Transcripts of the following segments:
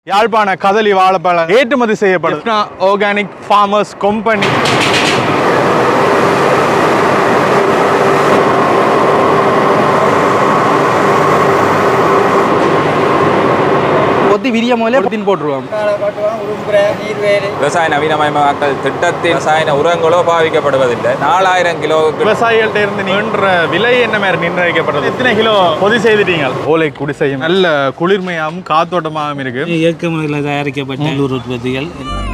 யாழ்ப்பாண கதலி வாழைப்பழம் ஏற்றுமதி செய்யப்படும் ஆர்கானிக் ஃபார்மர்ஸ் கம்பெனி கொத்தி விரிய முதல்ல பொத்தின் போட்டுருவோம் காட்டுவாங்க உரும்புற நீர்வேலி விவசாய நவீனமயமாக்கல் திட்டத்தின் ரசாயன உரங்களோ பாவிக்கப்படுவதில்லை நாலாயிரம் கிலோவுக்கு விவசாயிகள்ட்ட இருந்து நின்ற விலை என்ன மாதிரி நிர்ணயிக்கப்படுறது எத்தனை கிலோ பொதி செய்துட்டீங்க ஓலை குடிசையும் நல்ல குளிர்மையாகவும் காத்தோட்டமாகவும் இருக்கு இயற்கை முறையில் தயாரிக்கப்பட்ட உள்ளூர் உற்பத்திகள்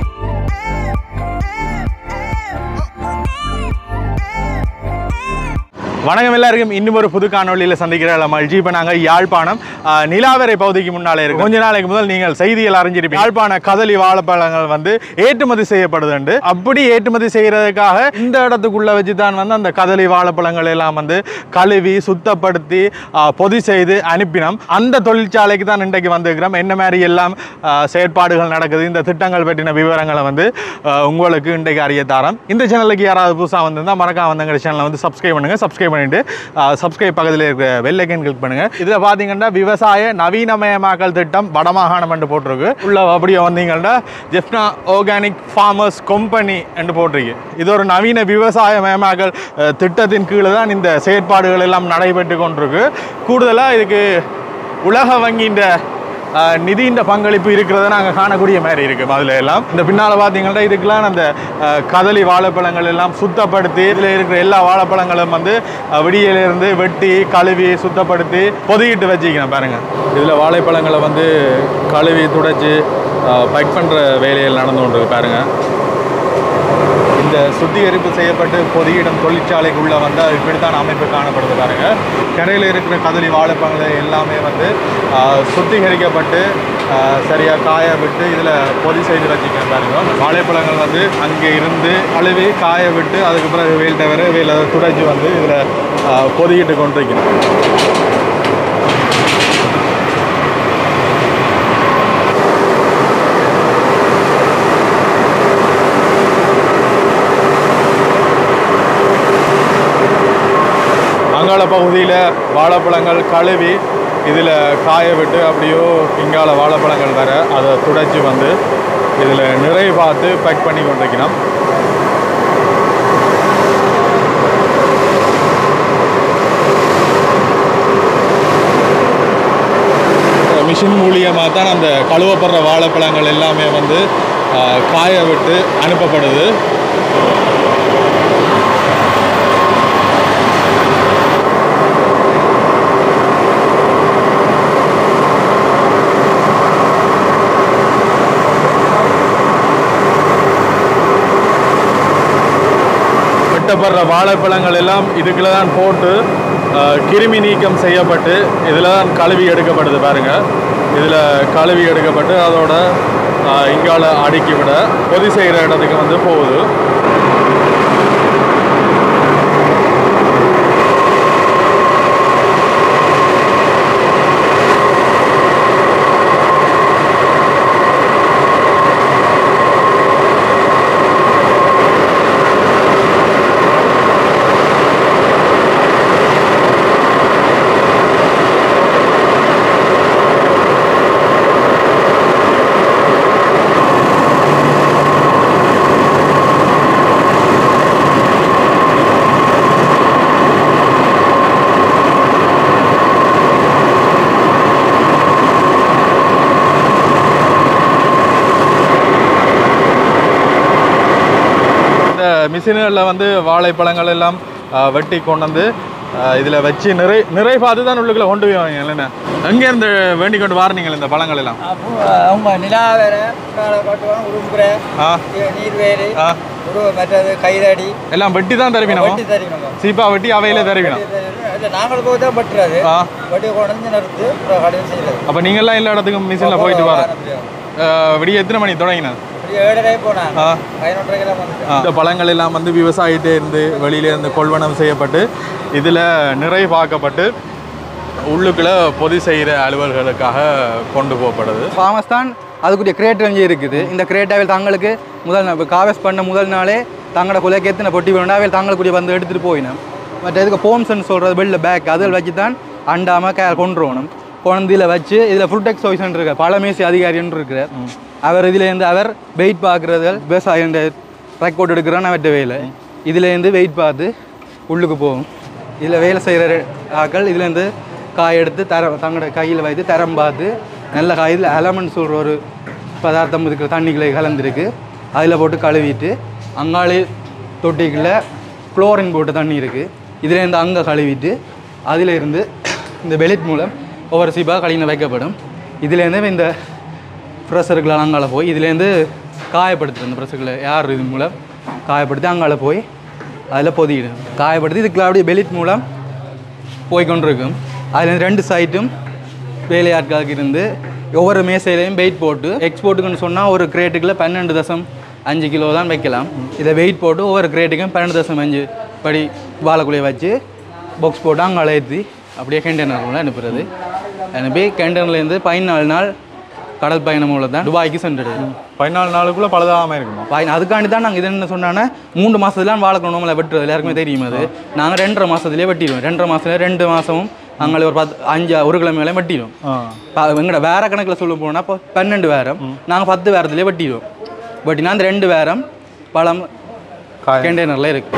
வணக்கம் எல்லாருக்கும் இன்னும் ஒரு புது காணொளியில் சந்திக்கிற மகிழ்ச்சி இப்போ நாங்கள் யாழ்ப்பாணம் ஆஹ், நிலாவரை பகுதிக்கு முன்னாலே இருக்கு கொஞ்ச நாளைக்கு முதல் நீங்கள் செய்திகள் அறிஞ்சிருப்பீங்க யாழ்ப்பாண கதலி வாழைப்பழங்கள் வந்து ஏற்றுமதி செய்யப்படுதுண்டு அப்படி ஏற்றுமதி செய்யறதுக்காக இந்த இடத்துக்குள்ள வச்சு தான் வந்து அந்த கதலி வாழைப்பழங்கள் எல்லாம் வந்து கழுவி சுத்தப்படுத்தி ஆஹ், பொதி செய்து அனுப்பினோம் அந்த தொழிற்சாலைக்கு தான் இன்றைக்கு வந்திருக்கிறோம் என்ன மாதிரி எல்லாம் ஆஹ், செயற்பாடுகள் நடக்குது இந்த திட்டங்கள் பற்றின விவரங்களை வந்து ஆஹ், உங்களுக்கு இன்றைக்கு அறிய தாரோம் இந்த சேனலுக்கு யாராவது புதுசாக வந்திருந்தா மறக்காம வந்தங்க சேனலை வந்து சப்ஸ்கிரைப் பண்ணுங்க சப்ஸ்கிரைப் பண்ணிட்டு சப்ஸ்கிரைப் பக்கத்தில் இருக்கிற வெல் ஐக்கன் கிளிக் பண்ணுங்க இதில் பார்த்தீங்கன்னா விவசாய நவீனமயமாக்கல் திட்டம் வடமாகாணம் என்று போட்டிருக்கு உள்ள அப்படியே வந்தீங்கன்னா ஜெஃப்னா ஆர்கானிக் ஃபார்மர்ஸ் கம்பெனி என்று போட்டிருக்கு இது ஒரு நவீன விவசாயமயமாக்கல் அஹ், திட்டத்தின் கீழே தான் இந்த செயற்பாடுகள் எல்லாம் நடைபெற்று கொண்டிருக்கு கூடுதலாக இதுக்கு உலக வங்கியின் ஆஹ் நிதியின் பங்களிப்பு இருக்கிறத நாங்கள் காணக்கூடிய மாதிரி இருக்கு அதில் எல்லாம் இந்த பின்னால் பார்த்தீங்கன்னா இதுக்கெல்லாம் அந்த ஆஹ், கதலி வாழைப்பழங்கள் எல்லாம் சுத்தப்படுத்தி இதில் இருக்கிற எல்லா வாழைப்பழங்களும் வந்து ஆஹ், விடியிலிருந்து வெட்டி கழுவி சுத்தப்படுத்தி பொதிக்கிட்டு வச்சுக்கணும் பாருங்க இதில் வாழைப்பழங்களை வந்து கழுவி துடைச்சி பைக் பண்ணுற வேலைகள் நடந்து கொண்டு இருக்கு பாருங்க இந்த சுத்திகரிப்பு செய்யப்பட்டு பொதியிடம் தொழிற்சாலைக்குள்ளே வந்து அது இப்படித்தான் அமைப்பு காணப்படுது பாருங்க கரையில் இருக்கிற கதலி வாழைப்பழங்கள் எல்லாமே வந்து ஆஹ், சுத்திகரிக்கப்பட்டு ஆஹ், சரியா காய விட்டு இதில் பொதி செய்து வச்சுக்கேன் பாருங்க வாழைப்பழங்கள் வந்து அங்கே இருந்து கழுவி காய விட்டு அதுக்கு பிறகு வெயில் தவிர வெயில் அதை துடைச்சி வந்து இதில் பொதிக்கிட்டு கொண்டிருக்கணும் அங்காள பகுதியில் வாழைப்பழங்கள் கழுவி இதில் காய விட்டு அப்படியோ இங்கால வாழைப்பழங்கள் வர அதை துடைச்சி வந்து இதில் நிறை பார்த்து பேக் பண்ணி கொண்டிருக்கணும் மிஷின் மூலியமாக தான் அந்த கழுவப்படுற வாழைப்பழங்கள் எல்லாமே வந்து ஆஹ், காய விட்டு அனுப்பப்படுது வெட்டப்படுற வாழைப்பழங்கள் எல்லாம் இதுக்குள்ள தான் போட்டு அஹ், கிருமி நீக்கம் செய்யப்பட்டு இதில் தான் கழுவி எடுக்கப்படுது பாருங்க இதில் கழுவி எடுக்கப்பட்டு அதோட அஹ், இங்கால அடுக்கி விட பொதி செய்கிற இடத்துக்கு வந்து போகுது இந்த மிஷின்களில் வந்து வாழைப்பழங்கள் எல்லாம் அஹ், வெட்டி கொண்டு வந்து இதில் வச்சு நிறை நிறை பார்த்து தான் உள்ளுக்குள்ள கொண்டு போய் வாங்க இல்லைண்ணா எங்கேருந்து வேண்டி கொண்டு வாரினீங்க இந்த பழங்கள் எல்லாம் அப்போ அவங்க நிலாவேற காட்டுவாங்க உரும்புற ஆ நீர்வேலி ஆ உரு மற்றது கைதடி எல்லாம் வெட்டி தான் தருவினோம் வட்டி தருவினோம் சீப்பா வெட்டி அவையில தருவினோம் இல்லை நாங்கள் போய் தான் பட்டுறது ஆ வட்டி கொண்டு நிறுத்து அப்புறம் கடையில் செய்யறது அப்போ நீங்கள்லாம் எல்லா இடத்துக்கும் மிஷினில் போயிட்டு வர விடிய எத்தனை மணி தொடங்கினா இப்படி ஏழரை போனாங்க ஆ பதினொன்றரைக்கெல்லாம் வந்துட்டு இந்த பழங்கள் எல்லாம் வந்து விவசாயிட்டே இருந்து வெளியில இருந்து கொள்வனம் செய்யப்பட்டு இதில் நிறை பார்க்கப்பட்டு உள்ளுக்குள்ள பொதி செய்கிற அலுவல்களுக்காக கொண்டு போகப்படுது ஃபார்மஸ் தான் அதுக்குரிய கிரேட் ரேஞ்சு இருக்குது இந்த கிரேட்டாவில் தங்களுக்கு முதல் நாள் இப்போ காவஸ் பண்ண முதல் நாளே தங்களோட குலைக்கு எத்தனை பொட்டி வேணும் அவையில் தங்களுக்குரிய வந்து எடுத்துகிட்டு போயினோம் மற்ற இதுக்கு போம்ஸ்ன்னு சொல்கிறது வெளில பேக் அதில் வச்சு தான் அண்டாமல் கே கொண்டு வரணும் குழந்தையில வச்சு இதில் ஃபுட் டெக்ஸ் ஆஃபீஸர் இருக்கார் பழமேசி அதிகாரின்னு இருக்கிறார் அவர் இதுலேருந்து அவர் வெயிட் பார்க்குறது விவசாயம் ரெக்கார்ட் எடுக்கிறான்னு அவர்கிட்ட வேலை இதுலேருந்து வெயிட் பார்த்து உள்ளுக்கு போகும் இதில் வேலை செய்கிற ஆக்கள் இதுலேருந்து காய் எடுத்து தர தங்களோட கையில் வைத்து தரம் பார்த்து நல்ல காய் இதில் அலமன் சொல்கிற ஒரு பதார்த்தம் இருக்கிற தண்ணிக்குள்ளே கலந்துருக்கு அதில் போட்டு கழுவிட்டு அங்காளி தொட்டிக்குள்ளே குளோரின் போட்டு தண்ணி இருக்குது இதுலேருந்து அங்கே கழுவிட்டு அதில் இருந்து இந்த பெலிட் மூலம் ஒவ்வொரு சீப்பாக கழின வைக்கப்படும் இதுலேருந்து இந்த ப்ரெஷருக்குள்ள அங்கால போய் இதுலேருந்து காயப்படுத்துது இந்த ப்ரெஷருக்குள்ள யார் இது மூலம் காயப்படுத்தி அங்கால போய் அதில் பொதியிடும் காயப்படுத்தி இதுக்குள்ள அப்படியே பெலிட் மூலம் போய் கொண்டிருக்கும் அதுலேருந்து ரெண்டு சைட்டும் வேலையாட்களுக்கு இருந்து ஒவ்வொரு மேசையிலையும் வெயிட் போட்டு எக்ஸ்போர்ட்டுக்குன்னு சொன்னால் ஒரு கிரேட்டுக்குள்ள பன்னெண்டு தசம் அஞ்சு கிலோ தான் வைக்கலாம் இதை வெயிட் போட்டு ஒவ்வொரு கிரேட்டுக்கும் பன்னெண்டு தசம் அஞ்சு படி வாழைக்குள்ளைய வச்சு பாக்ஸ் போட்டு அங்கே ஏற்றி அப்படியே கண்டெய்னருக்குள்ள அனுப்புறது அனுப்பி கண்டெய்னர்லேருந்து பதினாலு நாள் கடல் பயணம் மூலம் தான் துபாய்க்கு சென்றுடுது பதினாலு நாளுக்குள்ள பழுதாகாம இருக்குமா பாய் அதுக்காண்டி தான் நாங்கள் இது என்ன சொன்னாங்கன்னா மூன்று மாதத்துலாம் வாழைக்கணும் நம்மளை வெட்டுறது எல்லாருக்குமே தெரியும் அது நாங்கள் ரெண்டரை மாதத்துலேயே வெட்டிடுவோம் ரெண்டரை மாதத்துல ரெண்டு மாதமும் அங்கே ஒரு பத்து அஞ்சு ஒரு கிழமை மேலே வெட்டிடுவோம் ஆ ப- எங்கட வேற கணக்கில் சொல்ல போனால் இப்போ பன்னெண்டு வேரம் நாங்கள் பத்து வேரத்துலேயே வெட்டிடுவோம் வெட்டினா அந்த ரெண்டு வேரம் பழம் காயம். கண்டெய்னரில் இருக்கு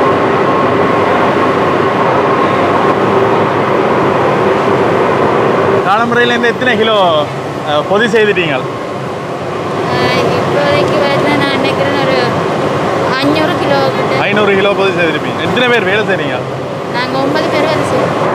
காலமுறையிலேருந்து எத்தனை கிலோ அஹ், பொதி செய்துட்டீங்க ஆஹ் இப்போதைக்கு வந்து நான் நினைக்கிறேன் ஒரு அஞ்சூறு கிலோ கிட்ட ஐநூறு கிலோ பொதி செய்திருப்பீங்க எத்தனை பேர் வேலை செய்றீங்க நாங்கள் ஒன்பது பேர் வேலை செய்வோம்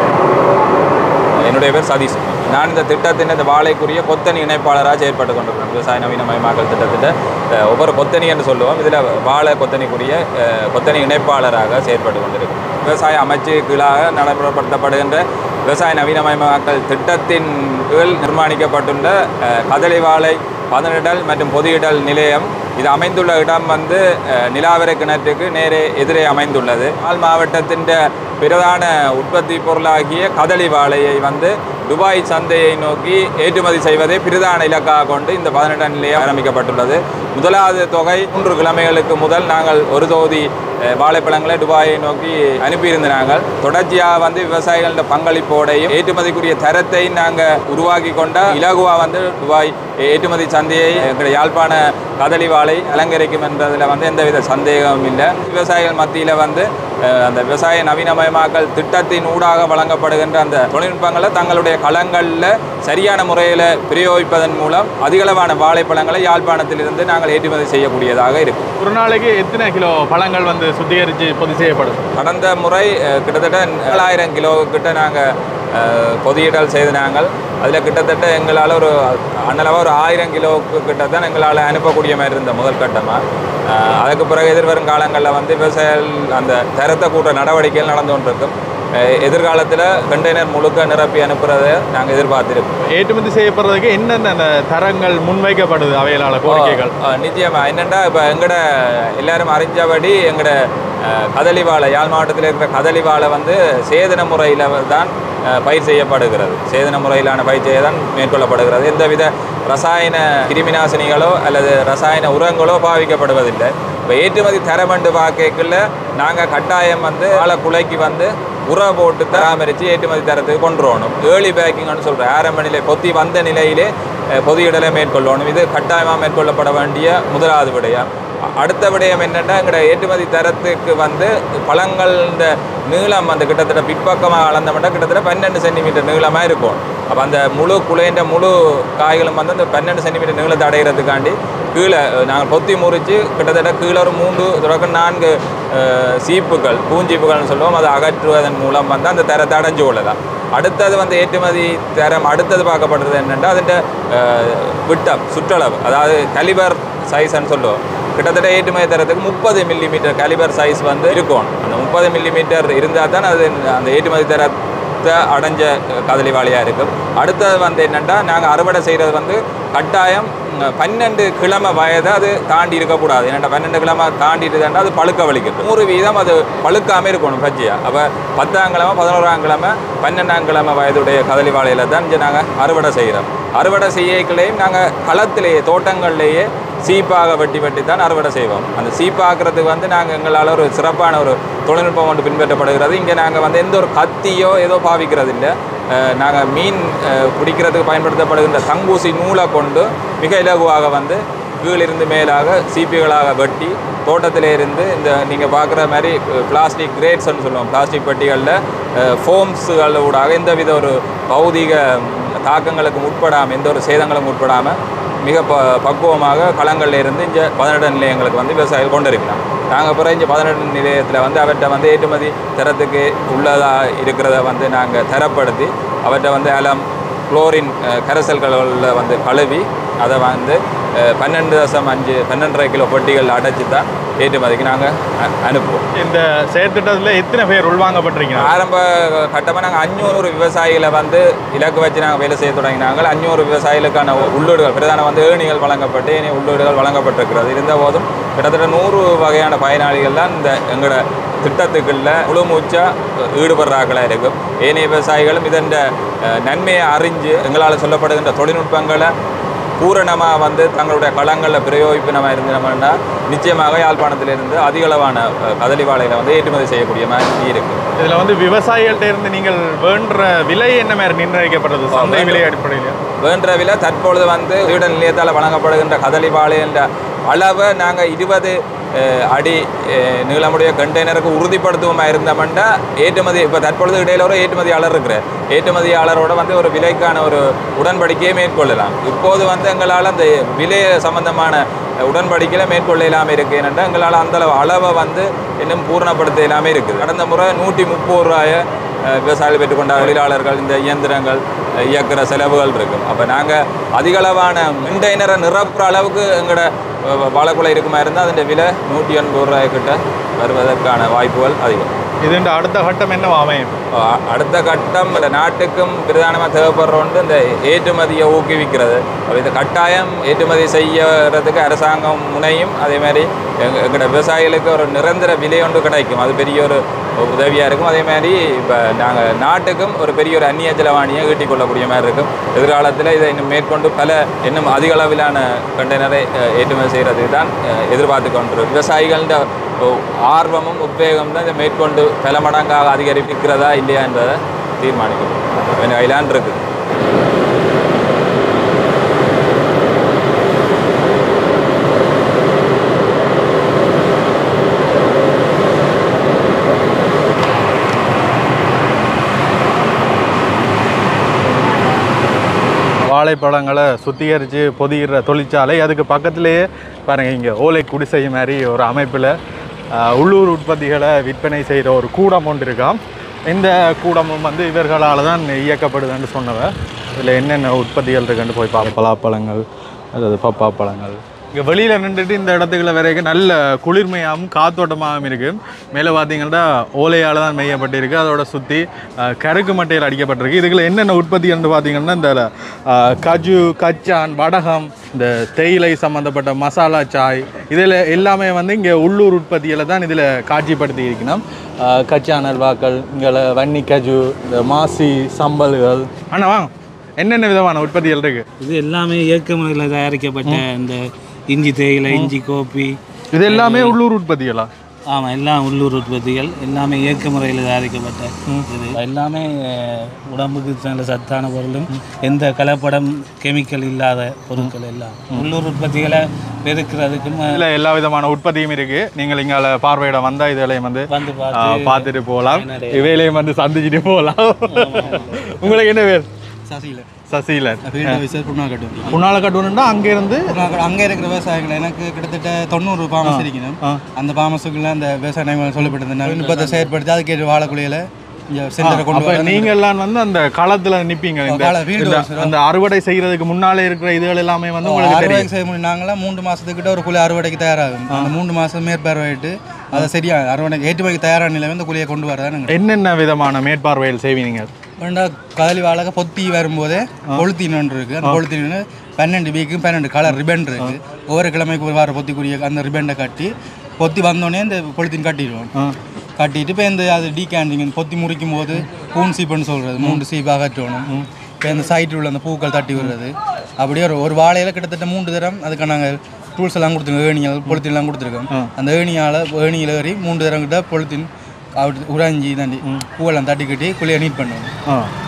என்னுடைய பேர் சதீஷ் நான் இந்த திட்டத்தின் இந்த வாழைக்குரிய கொத்தணி இணைப்பாளராக செயற்பட்டு கொண்டிருக்கிறேன் விவசாய நவீனமயமாக்கல் திட்டத்திட்ட அஹ், ஒவ்வொரு கொத்தணி என்று சொல்லுவோம் இதில் வாழை கொத்தணிக்குரிய அஹ், கொத்தணி இணைப்பாளராக செயற்பட்டு கொண்டிருக்கிறேன் விவசாய அமைச்சு கீழாக நடைமுறைப்படுத்தப்படுகின்ற விவசாய நவீனமயமாக்கல் திட்டத்தின் கீழ் நிர்மாணிக்கப்பட்டுள்ள அஹ், கதளி வாழை பதனிடல் மற்றும் பொதியிடல் நிலையம் இது அமைந்துள்ள இடம் வந்து அஹ், நிலாவரை கிணற்றுக்கு நேரே எதிரே அமைந்துள்ளது ஆல் மாவட்டத்தின் பிரதான உற்பத்தி பொருளாகிய கதளி வாழையை வந்து துபாய் சந்தையை நோக்கி ஏற்றுமதி செய்வதை பிரதான இலக்காக கொண்டு இந்த பதினெட்டாம் நிலையம் ஆரம்பிக்கப்பட்டுள்ளது முதலாவது தொகை மூன்று கிழமைகளுக்கு முதல் நாங்கள் ஒரு தொகுதி அஹ், வாழைப்பழங்களை துபாயை நோக்கி அனுப்பியிருந்த நாங்கள் தொடர்ச்சியாக வந்து விவசாயிகளோட பங்களிப்போடையும் ஏற்றுமதிக்குரிய தரத்தை நாங்கள் உருவாக்கி கொண்ட இலகுவா வந்து துபாய் ஏற்றுமதி சந்தையை எங்களுடைய யாழ்ப்பாண கதளி வாழை அலங்கரிக்கும் என்பதில் வந்து எந்தவித சந்தேகமும் இல்லை விவசாயிகள் மத்தியில் வந்து அஹ், அந்த விவசாய நவீனமயமாக்கல் திட்டத்தின் ஊடாக வழங்கப்படுகின்ற அந்த தொழில்நுட்பங்களை தங்களுடைய களங்களில் சரியான முறையில் பிரயோகிப்பதன் மூலம் அதிகளவான வாழைப்பழங்களை யாழ்ப்பாணத்திலிருந்து நாங்கள் ஏற்றுமதி செய்யக்கூடியதாக இருக்கும் ஒரு நாளைக்கு எத்தனை கிலோ பழங்கள் வந்து சுத்திகரித்து பொதி செய்யப்படும் கடந்த முறை அஹ், கிட்டத்தட்ட ஏழாயிரம் கிலோ கிட்ட நாங்கள் பொதியிடல் செய்து நாங்கள் அதில் கிட்டத்தட்ட எங்களால் ஒரு அண்ணளவாக ஒரு ஆயிரம் கிலோவுக்கு கிட்ட தான் எங்களால் அனுப்பக்கூடிய மாதிரி இருந்த முதல் கட்டமாக அதுக்கு பிறகு எதிர்வரும் காலங்களில் வந்து விவசாயிகள் அந்த தரத்தை கூட்ட நடவடிக்கைகள் நடந்து கொண்டிருக்கும் அஹ், எதிர்காலத்தில் கண்டெய்னர் முழுக்க நிரப்பி அனுப்புறதை நாங்கள் எதிர்பார்த்திருக்கோம் ஏற்றுமதி செய்யப்படுறதுக்கு என்னென்ன அந்த தரங்கள் முன்வைக்கப்படுது அவைகளால் கோரிக்கைகள் ஆ, நிச்சயமா என்னென்னா இப்போ எங்கட எல்லாரும் அறிஞ்சபடி எங்கட அஹ், கதலி வாழை யாழ் மாவட்டத்தில் இருக்கிற கதலி வாழை வந்து சேதன முறையில் தான் அஹ், பயிர் செய்யப்படுகிறது சேதன முறையிலான பயிர் செய்ய தான் மேற்கொள்ளப்படுகிறது எந்தவித ரசாயன கிருமிநாசினிகளோ அல்லது ரசாயன உரங்களோ பாவிக்கப்படுவதில்லை இப்போ ஏற்றுமதி தரமண்டு பார்க்கக்குள்ள நாங்கள் கட்டாயம் வந்து வாழை குலைக்கு வந்து உர போட்டு பராமரித்து ஏற்றுமதி தரத்துக்கு கொண்டு வரணும் ஏர்லி பேக்கிங்னு சொல்கிறேன் ஆரம்ப நிலை பொத்தி வந்த நிலையிலே அஹ், பொதியிடலை மேற்கொள்ளணும் இது கட்டாயமாக மேற்கொள்ளப்பட வேண்டிய முதலாவது விடயம் அ- அடுத்த விடயம் என்னென்னா எங்களோட ஏற்றுமதி தரத்துக்கு வந்து பழங்கள் இந்த நீளம் அந்த கிட்டத்தட்ட பிற்பக்கமாக அளந்தோம்னா கிட்டத்தட்ட பன்னெண்டு சென்டிமீட்டர் நீளமாக இருக்கும் அப்போ அந்த முழு குலைன்ற முழு காய்களும் வந்து அந்த பன்னெண்டு சென்டிமீட்டர் நீளத்தை அடைகிறதுக்காண்டி கீழே அஹ், நாங்கள் பொத்தி முறித்து கிட்டத்தட்ட கீழே ஒரு மூன்று தொடக்கம் நான்கு அஹ், சீப்புகள் பூஞ்சீப்புகள்னு சொல்லுவோம் அதை அகற்றுவதன் மூலம் வந்து அந்த தரத்தை அடைஞ்சு கொள்ளலாம் அடுத்தது வந்து ஏற்றுமதி தரம் அடுத்தது பார்க்கப்படுறது என்னென்னா அதிൻ്റെ விட்டம் சுற்றளவு அதாவது கலிபர் சைஸ்ன்னு சொல்லுவோம் கிட்டத்தட்ட ஏற்றுமதி தரத்துக்கு முப்பது மில்லிமீட்டர் கலிபர் சைஸ் வந்து இருக்கும் அந்த முப்பது மில்லிமீட்டர் இருந்தால் தான் அது அந்த ஏற்றுமதி தரத்தை அடைஞ்ச கதலி வாளியாக இருக்கும் அடுத்தது வந்து என்னென்னா நாங்கள் அறுவடை செய்கிறது வந்து கட்டாயம் ம், பன்னெண்டு கிழமை வயதை அது தாண்டி இருக்கக்கூடாது ஏன்னா பன்னெண்டு கிழமை தாண்டிட்டுதுன்னா அது பழுக்க வலிக்கும் நூறு வீதம் அது பழுக்காமல் இருக்கணும் பஜ்ஜியா அப்போ பத்தாம் கிழமை பதினோராம் கிழமை பன்னெண்டாம் கிழமை வயதுடைய கதலி வாழையில தான் இங்கே நாங்கள் அறுவடை செய்கிறோம் அறுவடை செய்யக்களையும் நாங்கள் களத்திலேயே தோட்டங்கள்லேயே சீப்பாக வெட்டி வெட்டி தான் அறுவடை செய்வோம் அந்த சீப்பாக்குறதுக்கு வந்து நாங்கள் எங்களால் ஒரு சிறப்பான ஒரு தொழில்நுட்பம் ஒன்று பின்பற்றப்படுகிறது இங்கே நாங்கள் வந்து எந்த ஒரு கத்தியோ ஏதோ பாவிக்கிறது இல்லை நாங்கள் மீன் அஹ், பிடிக்கிறதுக்கு பயன்படுத்தப்படுகின்ற தங்கூசி நூலை கொண்டு மிக இலகுவாக வந்து கீழிருந்து மேலாக சீப்பிகளாக வெட்டி தோட்டத்திலே இருந்து இந்த நீங்கள் பார்க்குற மாதிரி பிளாஸ்டிக் கிரேட்ஸ்ன்னு சொல்லுவோம் பிளாஸ்டிக் பெட்டிகளில் ஃபோம்ஸுகளூடாக எந்தவித ஒரு பௌதிக தாக்கங்களுக்கு உட்படாமல் எந்த ஒரு சேதங்களும் உட்படாமல் மிக ப பக்குவமாக களங்கள்ல இருந்து இங்கே பதினெட்டு நிலையங்களுக்கு வந்து விவசாயிகள் கொண்டு இருக்கிறாங்க நாங்கள் பிறகு இங்கே பதினெட்டு நிலையத்தில் வந்து அவர்கிட்ட வந்து ஏற்றுமதி தரத்துக்கு உள்ளதாக இருக்கிறத வந்து நாங்கள் தரப்படுத்தி அவர்கிட்ட வந்து அலம் குளோரின் அஹ், கரைசல்களில் வந்து கழுவி அதை வந்து அஹ், பன்னெண்டு தசம் அஞ்சு பன்னெண்டரை கிலோ பொட்டிகள் அடைச்சி தான் ஏற்றுமதிக்கு நாங்கள் அனுப்புவோம் இந்த செயற்திட்டத்தில் எத்தனை பேர் உள்வாங்கப்பட்டிருக்கீங்க ஆரம்ப கட்டமாக நாங்கள் அஞ்சூறு விவசாயிகளை வந்து இலக்கு வச்சு நாங்கள் வேலை செய்ய தொடங்கினாங்க அஞ்சூறு விவசாயிகளுக்கான உள்ளீடுகள் பிரதான வந்து ஏணிகள் வழங்கப்பட்டு இனி உள்ளீடுகள் வழங்கப்பட்டிருக்கிறது இருந்த போதும் கிட்டத்தட்ட நூறு வகையான பயனாளிகள் தான் இந்த எங்களோட திட்டத்துக்குள்ள முழு மூச்சாக ஈடுபடுறாக்களாக இருக்கும் ஏனைய விவசாயிகளும் இதன் அஹ், நன்மையை அறிஞ்சு எங்களால் சொல்லப்படுகின்ற தொழில்நுட்பங்களை பூரணமாக வந்து தங்களுடைய களங்களில் பிரயோகிப்பினமாக இருந்தோம்னா நிச்சயமாக யாழ்ப்பாணத்திலிருந்து அதிகளவான அஹ், கதலி வாழையில வந்து ஏற்றுமதி செய்யக்கூடிய மாதிரி இருக்குது இதில் வந்து விவசாயிகள்ட்ட இருந்து நீங்கள் வேண்டுற விலை என்ன மாதிரி நிர்ணயிக்கப்படுறது சந்தை விலை அடிப்படையில் வேண்ட விலை தற்பொழுது வந்து வீட நிலையத்தால் வழங்கப்படுகின்ற கதலி வாழை என்ற அளவை நாங்கள் இருபது அஹ், அடி அஹ், நீளமுடைய கண்டெய்னருக்கு உறுதிப்படுத்துவோமா இருந்தோம்னா ஏற்றுமதி இப்போ தற்பொழுது இடையில ஒரு ஏற்றுமதியாளர் இருக்கிறார் ஏற்றுமதியாளரோட வந்து ஒரு விலைக்கான ஒரு உடன்படிக்கையை மேற்கொள்ளலாம் இப்போது வந்து எங்களால் அந்த விலை சம்பந்தமான உடன்படிக்கையில் மேற்கொள்ள இல்லாமல் இருக்கு ஏனென்றால் எங்களால் அந்த அளவு அளவை வந்து இன்னும் பூரணப்படுத்த இல்லாமல் இருக்குது கடந்த முறை நூற்றி முப்பது ரூபாய அஹ், விவசாயிகள் பெற்றுக்கொண்ட தொழிலாளர்கள் இந்த இயந்திரங்கள் அஹ், இயக்குற செலவுகள் இருக்கும் அப்போ நாங்கள் அதிகளவான கண்டெய்னரை நிரப்புற அளவுக்கு எங்களோட அஹ், வாழைக்குலை இருக்குமா இருந்தால் அதன் விலை நூற்றி எண்பது ரூபாய் கிட்ட வருவதற்கான வாய்ப்புகள் அதிகம் இதுன்ற அடுத்த கட்டம் என்னவா அமையும் அஹ் அடுத்த கட்டம் இந்த நாட்டுக்கும் பிரதானமாக தேவைப்படுற ஒன்று இந்த ஏற்றுமதியை ஊக்குவிக்கிறது அப்ப இது கட்டாயம் ஏற்றுமதி செய்யறதுக்கு அரசாங்கம் முனையும் அதே மாதிரி எங்க எங்களோட விவசாயிகளுக்கு ஒரு நிரந்தர விலை ஒன்று கிடைக்கும் அது பெரிய ஒரு உதவியாக இருக்கும் அதே மாதிரி இப்போ நாங்கள் நாட்டுக்கும் ஒரு பெரிய ஒரு அந்நிய செலவாணியை ஈட்டிக் கொள்ளக்கூடிய மாதிரி இருக்கும் எதிர்காலத்தில் இதை இன்னும் மேற்கொண்டு பல இன்னும் அதிக அளவிலான கண்டெய்னரை அஹ், ஏற்றுமதி செய்கிறதுக்கு தான் அஹ், எதிர்பார்த்து கொண்டிருக்கும் விவசாயிகள ஆர்வமும் உத்வேகம் தான் இதை மேற்கொண்டு பல மடங்காக அதிகரிக்கிறதா இல்லையா என்பதை தீர்மானிக்கும் கையிலான் இருக்குது வாழைப்பழங்களை சுத்திகரித்து பொதிகிற தொழிற்சாலை அதுக்கு பக்கத்திலேயே பாருங்கள் இங்கே ஓலை குடிசை மாதிரி ஒரு அமைப்பில் உள்ளூர் உற்பத்திகளை விற்பனை செய்கிற ஒரு கூடம் ஒன்று இருக்காம் இந்த கூடமும் வந்து இவர்களால் தான் இயக்கப்படுதுன்னு சொன்னவ இதில் என்னென்ன உற்பத்திகள் இருக்குன்னு போய் பார்ப்போம் பலாப்பழங்கள் அதாவது பப்பா பழங்கள் இங்கே வெளியில் நின்றுட்டு இந்த இடத்துக்குள்ள வரைக்கும் நல்ல குளிர்மையாகவும் காத்தோட்டமாகவும் இருக்குது மேலே பார்த்தீங்கன்னா ஓலையால் தான் மெய்யப்பட்டிருக்கு அதோட சுற்றி கருக்கு மட்டையில் அடிக்கப்பட்டிருக்கு இதுக்குள்ள என்னென்ன உற்பத்தி என்று பார்த்தீங்கன்னா இந்த அஹ், கஜு கச்சான் வடகம் இந்த தேயிலை சம்மந்தப்பட்ட மசாலா சாய் இதில் எல்லாமே வந்து இங்கே உள்ளூர் உற்பத்தியில் தான் இதில் காட்சிப்படுத்தி இருக்கணும் அஹ், கச்சான் அல்வாக்கள் இங்கே வன்னி கஜு இந்த மாசி சம்பல்கள் அண்ணா வாங்க என்னென்ன விதமான உற்பத்திகள் இருக்குது இது எல்லாமே இயற்கை முறையில் தயாரிக்கப்பட்ட இந்த இஞ்சி தேயிலை இஞ்சி கோப்பி இது எல்லாமே உள்ளூர் உற்பத்திகளா ஆமாம் எல்லாம் உள்ளூர் உற்பத்திகள் எல்லாமே இயற்கை முறையில் தயாரிக்கப்பட்ட இது எல்லாமே அஹ், உடம்புக்கு நல்ல சத்தான பொருளும் எந்த கலப்படம் கெமிக்கல் இல்லாத பொருட்கள் எல்லாம் உள்ளூர் உற்பத்திகளை பெருக்கிறதுக்கும் அஹ், இதில் எல்லா விதமான உற்பத்தியும் இருக்கு நீங்கள் இங்கால பார்வையிட வந்தா இதெல்லாம் வந்து வந்து ஆ, பார்த்து பார்த்துட்டு போகலாம் இவையிலையும் வந்து சந்திச்சுட்டு போகலாம் உங்களுக்கு என்ன பேர் சசியில் சசிலன் ஃபீல்டு ஆஃபீஸர் புண்ணாக்கட்டும் புண்ணால கட்டணும்னா அங்கே இருந்து அங்கே இருக்கிற விவசாயிகள் எனக்கு கிட்டத்தட்ட தொண்ணூறு பாமஸ் இருக்கணும் அந்த பாமஸுக்குள்ள அந்த விவசாய நடைமுறை சொல்லப்பட்டிருந்தேன் விருப்பத்தை செயற்படுத்தி அதுக்கு வாழக்குழியில் இங்கே சென்டரை கொண்டு அப்ப வர நீங்கெல்லாம் வந்து அந்த களத்துல நிப்பீங்க இந்த கள- field இந்த- officer. அந்த அறுவடை செய்யறதுக்கு முன்னாலே இருக்கிற இதுகள் எல்லாமே வந்து உங்களுக்கு தெரியும் அறுவடைக்கு செய்ய முடியும் நாங்களாம் மூன்று மாதத்துக்கிட்ட ஒரு குழி அறுவடைக்கு தயாராகும் அந்த மூன்று மாதம் மேற்பார்வையிட்டு அதை சரியா அறுவடை ஏற்றுமதிக்கு தயாரான நிலைமை இந்த குழியை கொண்டு வரதான் என்னென்ன விதமான மேற்பார்வையில் செய்வீங்க வேண்டா கதலி வாழக பொத்தி வரும்போதே கொளுத்தின் ஒன்று இருக்குது அந்த கொளுத்தின் பன்னெண்டு வீக்கு பன்னெண்டு கலர் ரிபன் இருக்கு ஒவ்வொரு கிழமைக்கு ஒரு வார பொத்திக்குரிய அந்த ரிபனை கட்டி பொத்தி வந்தோடனே இந்த பொலித்தீன் கட்டிடுவோம் கட்டிட்டு இப்போ இந்த அது டீகேண்டிங் பொத்தி முறிக்கும் போது பூன் சீப்புன்னு சொல்கிறது மூன்று சீப்பு அகற்றணும் இப்போ இந்த சைட்டில் உள்ள அந்த பூக்கள் தட்டி விடுறது அப்படியே ஒரு ஒரு வாழையில கிட்டத்தட்ட மூன்று தரம் அதுக்கு நாங்கள் டூல்ஸ் எல்லாம் கொடுத்துருக்கோம் ஏணிகள் பொலித்தீன் எல்லாம் கொடுத்துருக்கோம் அந்த ஏணியால் ஏணியில் ஏறி மூன்று தரம் கிட்ட பொலித்தீன் அப்படி உறைஞ்சி தாண்டி பூவெல்லாம் தட்டி கட்டி குழியை நீட் பண்ணுவோம் ஆ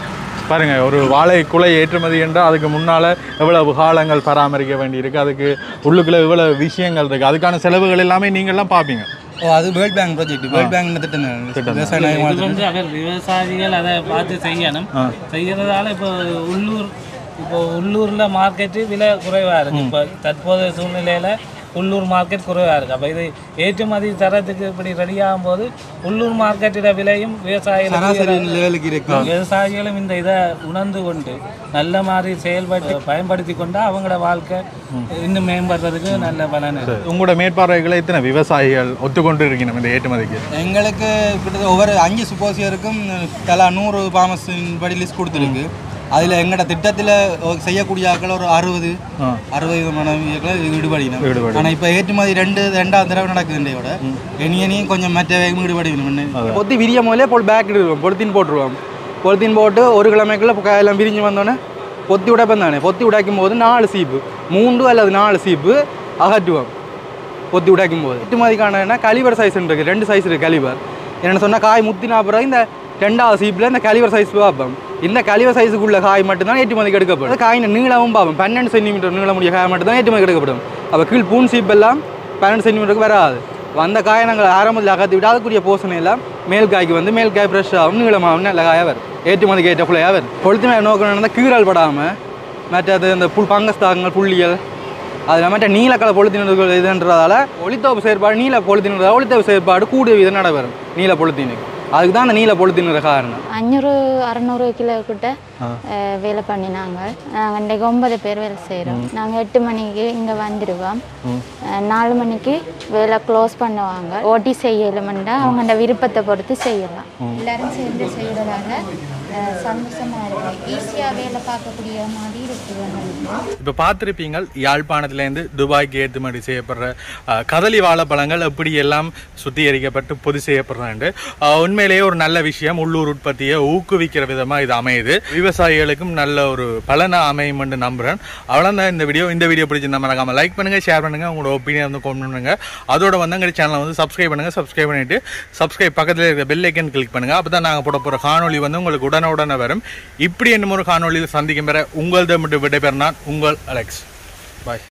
பாருங்க ஒரு வாழை குலை ஏற்றுமதி என்றால் அதுக்கு முன்னால் எவ்வளவு காலங்கள் பராமரிக்க வேண்டியிருக்கு அதுக்கு உள்ளுக்குள்ள இவ்வளவு விஷயங்கள் இருக்குது அதுக்கான செலவுகள் எல்லாமே நீங்கள்லாம் பார்ப்பீங்க ஓ அது World Bank project World Bank திட்டம் தான். விவசாய இது நயம் வந்து அவர் விவசாயிகள் அதை பார்த்து செய்யணும் செய்யறதால இப்போ உள்ளூர் இப்போ உள்ளூர்ல மார்க்கெட்டு விலை குறைவா இருக்கு இப்போ தற்போதைய சூழ்நிலையில உள்ளூர் மார்க்கெட் குறைவா இருக்கு அப்போ இது ஏற்றுமதி தரத்துக்கு இப்படி ரெடி ஆகும்போது உள்ளூர் மார்க்கெட்டிட விலையும் சராசரி விவசாயிகளுக்கு லெவலுக்கு இருக்கும் விவசாயிகளும் இந்த இதை உணர்ந்து கொண்டு நல்ல மாதிரி செயல்பட்டு பயன்படுத்தி கொண்டா அவங்களோட வாழ்க்கை இன்னும் மேம்படுறதுக்கு நல்ல பலன் இருக்கு உங்களோட மேற்பார்வைகளை இத்தனை விவசாயிகள் ஒத்துக்கொண்டு இருக்கணும் இந்த ஏற்றுமதிக்கு எங்களுக்கு கிட்டத்தட்ட ஒவ்வொரு அஞ்சு சுப்போசியருக்கும் தலா நூறு பாமஸின் படி லிஸ்ட் கொடுத்துருக்கு அதில் எங்களோட திட்டத்தில் செய்யக்கூடிய ஆட்கள் ஒரு அறுபது அறுபது விதமான ஈடுபடினோம் ஈடுபடி. ஆனால் இப்போ ஏற்றுமதி ரெண்டு ரெண்டாவது தடவை நடக்குது விட இனி இனியும் கொஞ்சம் மற்ற வேகம் ஈடுபடிக்கணும் பொத்தி விரிய முதலே போல் பேக் இடுவோம் பொலித்தீன் போட்டுருவோம் பொலித்தீன் போட்டு ஒரு கிழமைக்குள்ள இப்போ எல்லாம் விரிஞ்சு வந்தோடனே பொத்தி உடைப்பேன் தானே பொத்தி உடைக்கும் போது நாலு சீப்பு மூன்று அல்லது நாலு சீப்பு அகற்றுவோம் பொத்தி உடைக்கும் போது ஏற்றுமதிக்கான என்ன கலிவர் சைஸ் இருக்குது ரெண்டு சைஸ் இருக்குது கலிவர் என்னென்னு சொன்னால் காய் முத்தினா பிறகு இந்த ரெண்டாவது சீப்பில் இந்த கலிவர் சைஸ் பார்ப்போம் இந்த கலிவர் சைஸுக்குள்ள காய் மட்டும்தான் ஏற்றுமதிக்கு எடுக்கப்படும் காயின் நீளமும் பார்ப்போம் பன்னெண்டு சென்டிமீட்டர் நீளமுடைய காய் மட்டும் தான் ஏற்றுமதிக்கு எடுக்கப்படும் அப்போ கீழ் பூன் சீப் எல்லாம் பன்னெண்டு சென்டிமீட்டருக்கு வராது வந்த காயை நாங்கள் ஆரம்பத்தில் அகற்றி விட்டு அதுக்குரிய போசனை எல்லாம் மேல் காய்க்கு வந்து மேல் காய் ஃப்ரெஷ்ஷாகவும் நீளமாகவும் நல்ல காயாக வரும் ஏற்றுமதிக்கு ஏற்ற ஃபுல்லாக வரும் கொளுத்து மேலே நோக்கணும் கீரல் படாமல் மற்றது இந்த புல் பங்கஸ் தாக்கங்கள் புள்ளிகள் அது மற்ற நீலக்கலை பொழுத்தினர்கள் இதுன்றதால ஒளித்தோப்பு செயற்பாடு நீல பொழுத்தினதால் ஒளித்தோப்பு செயற்பாடு கூடிய விதம் நடைபெறும் நீல பொழுத்தினுக்கு அதுக்கு தான் அந்த நீல பொழுத்தினுற காரணம் அஞ்சூறு அறநூறு கிலோ கிட்ட அஹ், வேலை பண்ணினாங்க நாங்கள் இன்றைக்கு ஒன்பது பேர் வேலை செய்கிறோம் நாங்கள் எட்டு மணிக்கு இங்கே வந்துடுவோம் அஹ், நாலு மணிக்கு வேலை க்ளோஸ் பண்ணுவாங்க ஓட்டி செய்யலுமெண்டா அவங்களோட விருப்பத்தை பொறுத்து செய்யலாம் எல்லாரும் சேர்ந்து செய்கிறதால சந்தோஷமாக இருக்கும் ஈஸியாக வேலை பார்க்கக்கூடிய மாதிரி இருக்குது இப்போ பார்த்துருப்பீங்க யாழ்ப்பாணத்துலேருந்து துபாய்க்கு ஏற்றுமதி செய்யப்படுற அஹ், கதலி வாழைப்பழங்கள் எப்படி எல்லாம் சுத்திகரிக்கப்பட்டு பொது செய்யப்படுறாண்டு அஹ், உண்மையிலேயே ஒரு நல்ல விஷயம் உள்ளூர் உற்பத்தியை ஊக்குவிக்கிற விதமாக இது அமையுது விவசாயிகளுக்கும் நல்ல ஒரு பலனை அமையும் என்று நம்புகிறேன் அவ்வளோதான் இந்த வீடியோ இந்த வீடியோ பிடிச்சிருந்தா மறக்காம லைக் பண்ணுங்க ஷேர் பண்ணுங்க உங்களோட ஒப்பீனியன் வந்து கொண்டு பண்ணுங்க அதோட வந்து எங்கள் சேனலை வந்து சப்ஸ்கிரைப் பண்ணுங்க சப்ஸ்கிரைப் பண்ணிட்டு சப்ஸ்கிரைப் பக்கத்தில் இருக்கிற பெல் ஐக்கன் கிளிக் பண்ணுங்க அப்போ தான் நாங்கள் போட போகிற காணொளி வந்து உங்களுக்கு உடனுடனே வரும் இப்படி என்ன ஒரு காணொளியில் சந்திக்கும் பெற உங்களது விடைபெற நான் உங்கள் அலெக்ஸ் பாய்